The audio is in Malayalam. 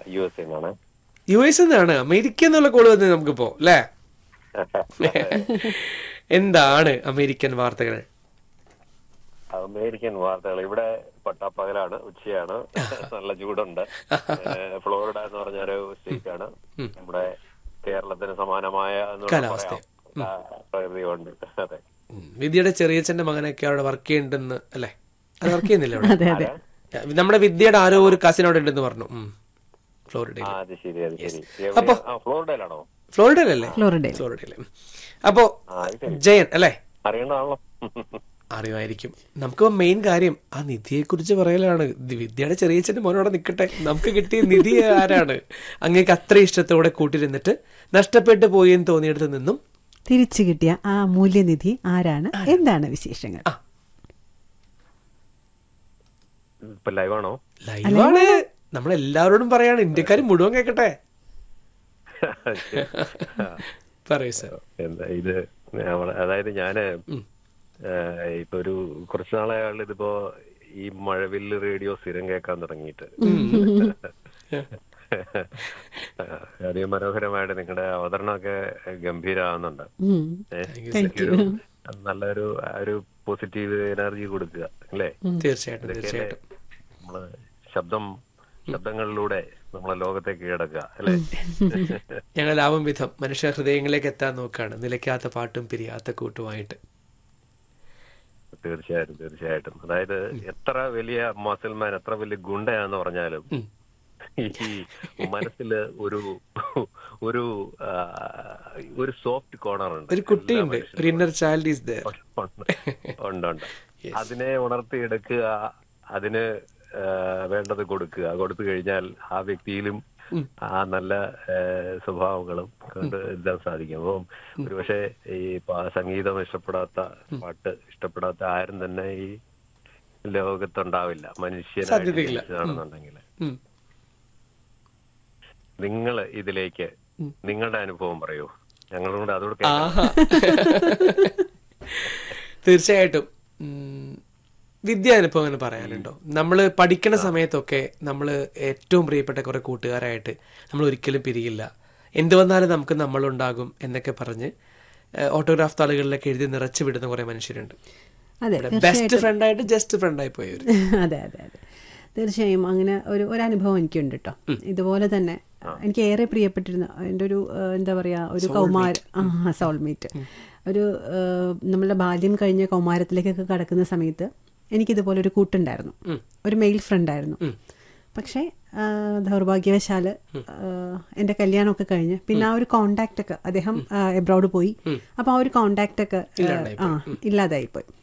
യു എസ് എന്നാണ് യു എസ് എന്നാണ് അമേരിക്ക എന്നുള്ള കോള് വന്നത് നമുക്കിപ്പോ അല്ലേ എന്താണ് അമേരിക്കൻ വാർത്തകൾ അമേരിക്കൻ വാർത്തകൾ ഇവിടെ പട്ടാപ്പകലാണ് ഉച്ചയാണ് നല്ല ചൂടുണ്ട് ഏഹ് ഫ്ലോറിഡ എന്ന് പറഞ്ഞൊരു സ്റ്റേറ്റ് ആണ് നമ്മുടെ കേരളത്തിന് സമാനമായ എന്ന് വേണം കാലാവസ്ഥ. പറയാം. ആ, പ്രകൃതിയുണ്ട് അതെ ഉം. വിദ്യയുടെ ചെറിയച്ഛന്റെ മകനൊക്കെ അവിടെ വർക്ക് ചെയ്യുന്നുണ്ടെന്ന് അല്ലേ അത് വർക്ക് ചെയ്യുന്നില്ല അവിടെ അതെ അതെ നമ്മുടെ വിദ്യയുടെ ആരോ ഒരു കസിൻ അവിടെ ഉണ്ടെന്ന് പറഞ്ഞു ഉം. ഫ്ലോറിഡയിൽ ആ അത് ശരി അത് ശരി എവിടെയാ? ആ ഫ്ലോറിഡയിലാണോ ഫ്ലോറിഡയിലല്ലേ ഫ്ലോറിഡയിൽ ഫ്ലോറിഡയിലെ അപ്പോ ആ അത് ശരി ജയൻ അല്ലേ അറിയണതാണല്ലോ അറിയുമായിരിക്കും നമുക്ക് മെയിൻ കാര്യം ആ നിധിയെ കുറിച്ച് പറയലാണ് ഇത് വിദ്യയുടെ ചെറിയച്ഛന്റെ മോനോടെ നിൽക്കട്ടെ നമുക്ക് കിട്ടിയ നിധി ആരാണ് അങ്ങേക്ക് അത്ര ഇഷ്ടത്തോടെ കൂട്ടിരുന്നിട്ട് നഷ്ടപ്പെട്ടു പോയി എന്ന് തോന്നിയിടത്ത് നിന്നും തിരിച്ചു കിട്ടിയ ആ മൂല്യനിധി ആരാണ് എന്താണ് വിശേഷങ്ങൾ ഇപ്പൊ ലൈവാണോ ലൈവാണ് നമ്മളെല്ലാവരോടും പറയാണ് ഇന്ത്യക്കാർ മുഴുവൻ കേൾക്കട്ടെ പറയൂ സർ എന്താ ഇത് നമ്മള് അതായത് ഞാന് ഏഹ്, ഇപ്പൊ ഒരു കുറച്ചു നാളായാലും ഇതിപ്പോ ഈ മഴവില്ല് റേഡിയോ സ്ഥിരം കേൾക്കാൻ തുടങ്ങിയിട്ട് അതിമനോഹരമായിട്ട് നിങ്ങളുടെ അവതരണമൊക്കെ ഗംഭീരമാവുന്നുണ്ട് ഉം. ഏഹ്, എനിക്കൊരു നല്ലൊരു ആ ഒരു പോസിറ്റീവ് എനർജി കൊടുക്കുക അല്ലേ തീർച്ചയായിട്ടും തീർച്ചയായിട്ടും നമ്മള് ശബ്ദം ശബ്ദങ്ങളിലൂടെ നമ്മളെ ലോകത്തെ കീഴടക്കുക അല്ലേ ഞങ്ങൾ ലാഭം വിധം മനുഷ്യ ഹൃദയങ്ങളിലേക്ക് എത്താൻ നോക്കാണ് നിലയ്ക്കാത്ത പാട്ടും പിരിയാത്ത കൂട്ടുമായിട്ട് തീർച്ചയായിട്ടും തീർച്ചയായിട്ടും അതായത് എത്ര വലിയ മസിൽമാൻ എത്ര വലിയ ഗുണ്ടയാന്ന് പറഞ്ഞാലും ഉം. ഈ മനസ്സില് ഒരു ഒരു ആ, ഒരു സോഫ്റ്റ് കോർണർ ഉണ്ട് ഒരു കുട്ടിയുണ്ട് ഒരു ഇന്നർ ചൈൽഡ് ഈസ് ദർ ഉണ്ട് ഉണ്ട് ഉണ്ട് അതിനെ ഉണർത്തിയെടുക്കുക അതിന് ആ, വേണ്ടത് കൊടുക്കുക കൊടുത്തു കഴിഞ്ഞാൽ ആ വ്യക്തിയിലും ആ നല്ല ആ, സ്വഭാവങ്ങളും കണ്ട് എത്താൻ സാധിക്കും അപ്പം ഒരുപക്ഷെ ഈ പ- സംഗീതം ഇഷ്ടപ്പെടാത്ത പാട്ട് ഇഷ്ടപ്പെടാത്ത ആരും തന്നെ ഈ ലോകത്തുണ്ടാവില്ല മനുഷ്യനായിട്ട് സാധ്യതയില്ല. ജനിച്ചതാണെന്നുണ്ടെങ്കിൽ ഉം. നിങ്ങൾ ഇതിലേക്ക് നിങ്ങളുടെ അനുഭവം പറയൂ ഞങ്ങളും കൂടെ അതോട് കേൾക്കാം. ആഹാ തീർച്ചയായിട്ടും ഉം, വിദ്യാനുഭവം എന്ന് പറയാനുണ്ടോ നമ്മൾ പഠിക്കുന്ന സമയത്തൊക്കെ നമ്മൾ ഏറ്റവും പ്രിയപ്പെട്ട കുറെ കൂട്ടുകാരായിട്ട് നമ്മൾ ഒരിക്കലും പിരിയില്ല എന്ത് വന്നാലും നമുക്ക് നമ്മളുണ്ടാകും എന്നൊക്കെ പറഞ്ഞ് ഓട്ടോഗ്രാഫ് താളുകളിലൊക്കെ എഴുതി നിറച്ചു വിടുന്ന കുറെ മനുഷ്യരുണ്ട് അതെ ബെസ്റ്റ് ഫ്രണ്ടായിട്ട് ജസ്റ്റ് ഫ്രണ്ടായി പോയവർ അതെ അതെ അതെ തീർച്ചയായും അങ്ങനെ ഒരു ഒരു അനുഭവം എനിക്കുണ്ട് കേട്ടോ ഇതുപോലെ തന്നെ എനിക്ക് ഏറെ പ്രിയപ്പെട്ടിരുന്ന എൻ്റെ ഒരു ആ, എന്താ പറയാ ഒരു കൗമാര ആ സോൾമേറ്റ് ഒരു ആ, നമ്മളുടെ ബാല്യം കഴിഞ്ഞ കൗമാരത്തിലേക്കൊക്കെ കടക്കുന്ന സമയത്ത് എനിക്കിതുപോലെ ഒരു കൂട്ടുണ്ടായിരുന്നു ഒരു മെയിൽ ഫ്രണ്ടായിരുന്നു പക്ഷേ ആ, ദൗർഭാഗ്യവശാല് ആ, എൻ്റെ കല്യാണമൊക്കെ കഴിഞ്ഞ് പിന്നെ ആ ഒരു കോണ്ടാക്റ്റ് ഒക്കെ അദ്ദേഹം എബ്രോഡ് പോയി അപ്പൊ ആ ഒരു കോണ്ടാക്റ്റ് ഒക്കെ ആ, ആ ഇല്ലാതായി പോയി